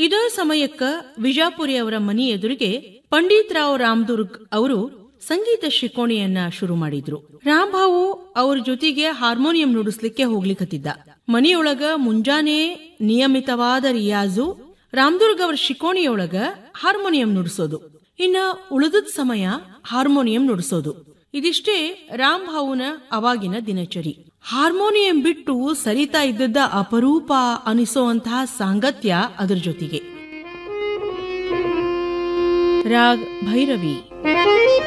ಇದೇ ಸಮಯಕ್ಕ ವಿಜಾಪುರಿ ಅವರ ಮನಿ ಎದುರಿಗೆ ಪಂಡಿತ್ ರಾವ್ ರಾಮದುರ್ಗ್ ಅವರು ಸಂಗೀತ ಶಿಕೋಣಿಯನ್ನ ಶುರು ಮಾಡಿದ್ರು ರಾಂಭಾವು ಅವ್ರ ಜೊತೆಗೆ ಹಾರ್ಮೋನಿಯಂ ನುಡಿಸ್ಲಿಕ್ಕೆ ಹೋಗ್ಲಿಕ್ಕತ್ತಿದ್ದ ಮನಿಯೊಳಗ ಮುಂಜಾನೆ ನಿಯಮಿತವಾದ ರಿಯಾಜು ರಾಮದುರ್ಗ್ ಅವರ ಶಿಕೋಣಿಯೊಳಗ ಹಾರ್ಮೋನಿಯಂ ನುಡಿಸೋದು ಇನ್ನ ಉಳಿದದ ಸಮಯ ಹಾರ್ಮೋನಿಯಂ ನುಡಿಸೋದು ಇದಿಷ್ಟೇ ರಾಂಭಾವುನ ಅವಾಗಿನ ದಿನಚರಿ ಹಾರ್ಮೋನಿಯಂ ಬಿಟ್ಟು ಸರಿತಾ ಇದ್ದದ್ದ ಅಪರೂಪ ಅನಿಸೋಂತಹ ಸಾಂಗತ್ಯ ಅದರ ಜೊತೆಗೆ ರಾಗ್ ಭೈರವಿ